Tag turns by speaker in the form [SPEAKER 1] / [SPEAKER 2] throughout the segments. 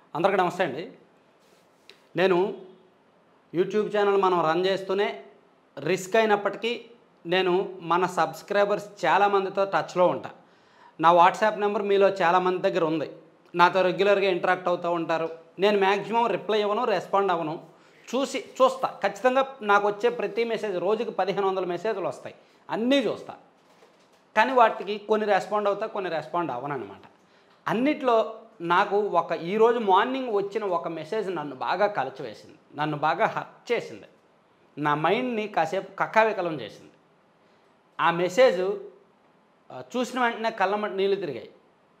[SPEAKER 1] అందరికీ నమస్తే అండి నేను యూట్యూబ్ ఛానల్ మనం రన్ చేస్తూనే రిస్క్ అయినప్పటికీ నేను మన సబ్స్క్రైబర్స్ చాలామందితో టచ్లో ఉంటా నా వాట్సాప్ నెంబర్ మీలో చాలామంది దగ్గర ఉంది నాతో రెగ్యులర్గా ఇంటరాక్ట్ అవుతూ ఉంటారు నేను మ్యాక్సిమం రిప్లై ఇవ్వను రెస్పాండ్ అవ్వను చూసి చూస్తా ఖచ్చితంగా నాకు వచ్చే ప్రతి మెసేజ్ రోజుకి పదిహేను వందల మెసేజ్లు వస్తాయి అన్నీ చూస్తా కానీ వాటికి కొన్ని రెస్పాండ్ అవుతా కొన్ని రెస్పాండ్ అవ్వనమాట అన్నిట్లో నాకు ఒక ఈరోజు మార్నింగ్ వచ్చిన ఒక మెసేజ్ నన్ను బాగా కలిచివేసింది నన్ను బాగా హర్ట్ చేసింది నా మైండ్ని కాసేపు కక్కావికలం చేసింది ఆ మెసేజ్ ఆ, చూసిన వెంటనే కళ్ళమటి నీళ్ళు తిరిగాయి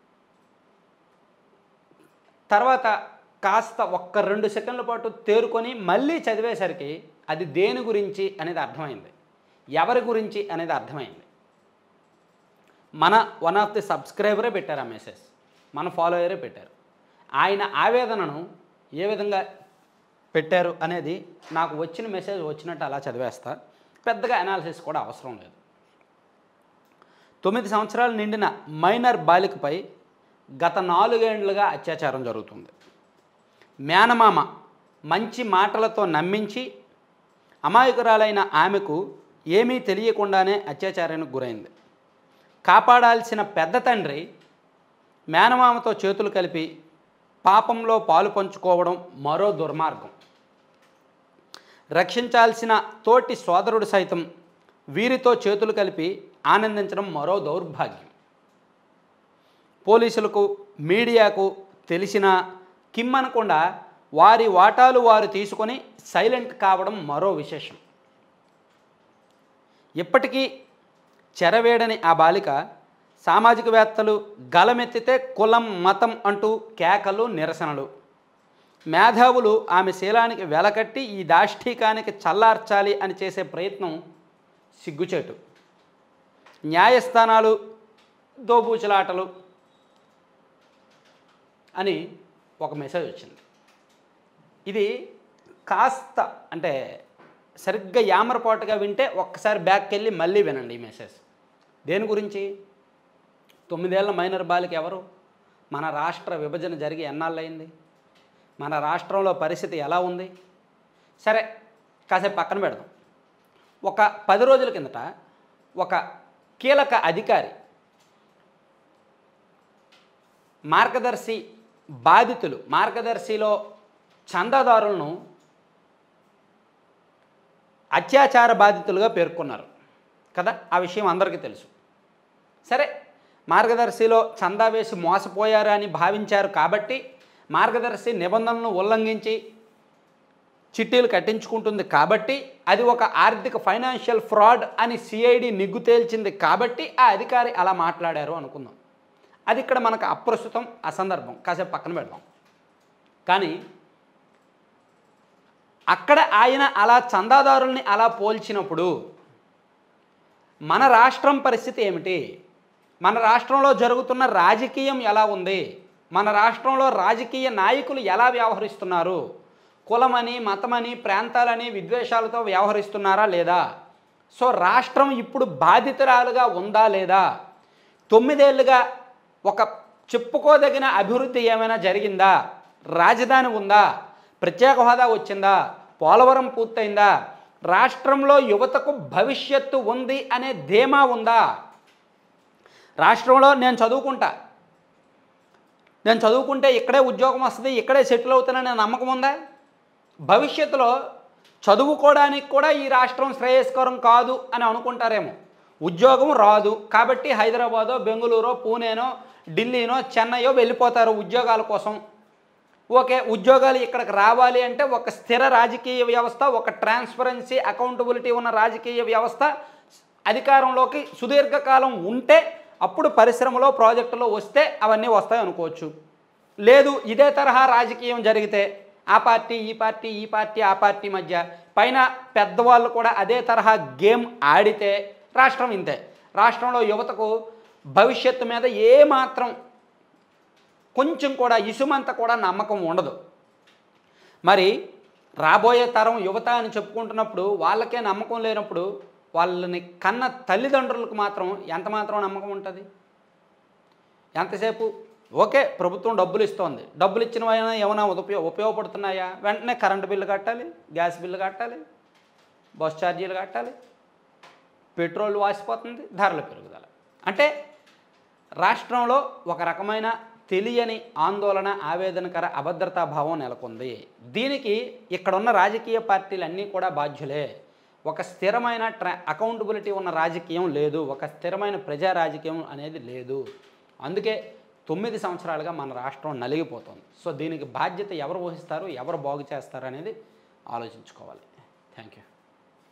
[SPEAKER 1] తర్వాత కాస్త ఒక్క రెండు సెకండ్ల పాటు తేరుకొని మళ్ళీ చదివేసరికి అది దేని గురించి అనేది అర్థమైంది ఎవరి గురించి అనేది అర్థమైంది మన వన్ ఆఫ్ ది సబ్స్క్రైబరే పెట్టారు ఆ మెసేజ్ మన ఫాలోయరే పెట్టారు ఆయన ఆవేదనను ఏ విధంగా పెట్టారు అనేది నాకు వచ్చిన మెసేజ్ వచ్చినట్టు అలా చదివేస్తా పెద్దగా అనాలిసిస్ కూడా అవసరం లేదు తొమ్మిది సంవత్సరాలు నిండిన మైనర్ బాలికపై గత నాలుగేండ్లుగా అత్యాచారం జరుగుతుంది మేనమామ మంచి మాటలతో నమ్మించి అమాయకురాలైన ఆమెకు ఏమీ తెలియకుండానే అత్యాచారానికి గురైంది కాపాడాల్సిన పెద్ద తండ్రి మేనమామతో చేతులు కలిపి పాపంలో పాలు పంచుకోవడం మరో దుర్మార్గం రక్షించాల్సిన తోటి సోదరుడు సైతం వీరితో చేతులు కలిపి ఆనందించడం మరో దౌర్భాగ్యం పోలీసులకు మీడియాకు తెలిసిన కిమ్మనకుండా వారి వాటాలు వారు తీసుకొని సైలెంట్ కావడం మరో విశేషం ఇప్పటికీ చెరవేడని ఆ బాలిక సామాజికవేత్తలు గలమెత్తితే కులం మతం అంటూ కేకలు నిరసనలు మేధావులు ఆమె శీలానికి వెలకట్టి ఈ దాష్టీకానికి చల్లార్చాలి అని చేసే ప్రయత్నం సిగ్గుచేటు న్యాయస్థానాలు దోబూచులాటలు అని ఒక మెసేజ్ వచ్చింది ఇది కాస్త అంటే సరిగ్గా యామరపాటుగా వింటే ఒక్కసారి బ్యాక్కి వెళ్ళి మళ్ళీ వినండి ఈ మెసేజ్ దేని గురించి తొమ్మిదేళ్ల మైనర్ బాలిక ఎవరు మన రాష్ట్ర విభజన జరిగి ఎన్నాళ్ళయింది మన రాష్ట్రంలో పరిస్థితి ఎలా ఉంది సరే కాసేపు పక్కన పెడదాం ఒక పది రోజుల కిందట ఒక కీలక అధికారి మార్గదర్శి బాధితులు మార్గదర్శిలో చందాదారులను అత్యాచార బాధితులుగా పేర్కొన్నారు కదా ఆ విషయం అందరికీ తెలుసు సరే మార్గదర్శిలో చందా వేసి మోసపోయారు అని భావించారు కాబట్టి మార్గదర్శి నిబంధనలను ఉల్లంఘించి చిట్టీలు కట్టించుకుంటుంది కాబట్టి అది ఒక ఆర్థిక ఫైనాన్షియల్ ఫ్రాడ్ అని సిఐడి నిగ్గు తేల్చింది కాబట్టి ఆ అధికారి అలా మాట్లాడారు అనుకుందాం అది ఇక్కడ మనకు అప్రస్తుతం అసందర్భం కాసేపు పక్కన పెడదాం కానీ అక్కడ ఆయన అలా చందాదారుల్ని అలా పోల్చినప్పుడు మన రాష్ట్రం పరిస్థితి ఏమిటి మన రాష్ట్రంలో జరుగుతున్న రాజకీయం ఎలా ఉంది మన రాష్ట్రంలో రాజకీయ నాయకులు ఎలా వ్యవహరిస్తున్నారు కులమని మతమని ప్రాంతాలని విద్వేషాలతో వ్యవహరిస్తున్నారా లేదా సో రాష్ట్రం ఇప్పుడు బాధితురాలుగా ఉందా లేదా తొమ్మిదేళ్లుగా ఒక చెప్పుకోదగిన అభివృద్ధి ఏమైనా జరిగిందా రాజధాని ఉందా ప్రత్యేక హోదా వచ్చిందా పోలవరం పూర్తయిందా రాష్ట్రంలో యువతకు భవిష్యత్తు ఉంది అనే ధీమా ఉందా రాష్ట్రంలో నేను చదువుకుంటా నేను చదువుకుంటే ఇక్కడే ఉద్యోగం వస్తుంది ఇక్కడే సెటిల్ అవుతాననే నమ్మకం ఉందా భవిష్యత్తులో చదువుకోవడానికి కూడా ఈ రాష్ట్రం శ్రేయస్కరం కాదు అని అనుకుంటారేమో ఉద్యోగం రాదు కాబట్టి హైదరాబాదో బెంగళూరో పూణేనో ఢిల్లీనో చెన్నైయో వెళ్ళిపోతారు ఉద్యోగాల కోసం ఓకే ఉద్యోగాలు ఇక్కడికి రావాలి అంటే ఒక స్థిర రాజకీయ వ్యవస్థ ఒక ట్రాన్స్పరెన్సీ అకౌంటబిలిటీ ఉన్న రాజకీయ వ్యవస్థ అధికారంలోకి సుదీర్ఘకాలం ఉంటే అప్పుడు పరిశ్రమలో ప్రాజెక్టులో వస్తే అవన్నీ వస్తాయి అనుకోవచ్చు లేదు ఇదే తరహా రాజకీయం జరిగితే ఆ పార్టీ ఈ పార్టీ ఈ పార్టీ ఆ పార్టీ మధ్య పైన పెద్దవాళ్ళు కూడా అదే తరహా గేమ్ ఆడితే రాష్ట్రం ఇంతే రాష్ట్రంలో యువతకు భవిష్యత్తు మీద ఏమాత్రం కొంచెం కూడా ఇసుమంత కూడా నమ్మకం ఉండదు మరి రాబోయే తరం యువత అని చెప్పుకుంటున్నప్పుడు వాళ్ళకే నమ్మకం లేనప్పుడు వాళ్ళని కన్న తల్లిదండ్రులకు మాత్రం ఎంత మాత్రం నమ్మకం ఉంటుంది ఎంతసేపు ఓకే ప్రభుత్వం డబ్బులు ఇస్తోంది డబ్బులు ఇచ్చిన అయినా ఏమైనా ఉపయోగ ఉపయోగపడుతున్నాయా వెంటనే కరెంటు బిల్లు కట్టాలి గ్యాస్ బిల్లు కట్టాలి బస్ ఛార్జీలు కట్టాలి పెట్రోల్ వాసిపోతుంది ధరల పెరుగుదల అంటే రాష్ట్రంలో ఒక రకమైన తెలియని ఆందోళన ఆవేదనకర అభద్రతా భావం నెలకొంది దీనికి ఇక్కడున్న రాజకీయ పార్టీలన్నీ కూడా బాధ్యులే ఒక స్థిరమైన ట్రా అకౌంటబిలిటీ ఉన్న రాజకీయం లేదు ఒక స్థిరమైన ప్రజా రాజకీయం అనేది లేదు అందుకే తొమ్మిది సంవత్సరాలుగా మన రాష్ట్రం నలిగిపోతుంది సో దీనికి బాధ్యత ఎవరు వహిస్తారు ఎవరు బాగు చేస్తారు అనేది ఆలోచించుకోవాలి థ్యాంక్ యూ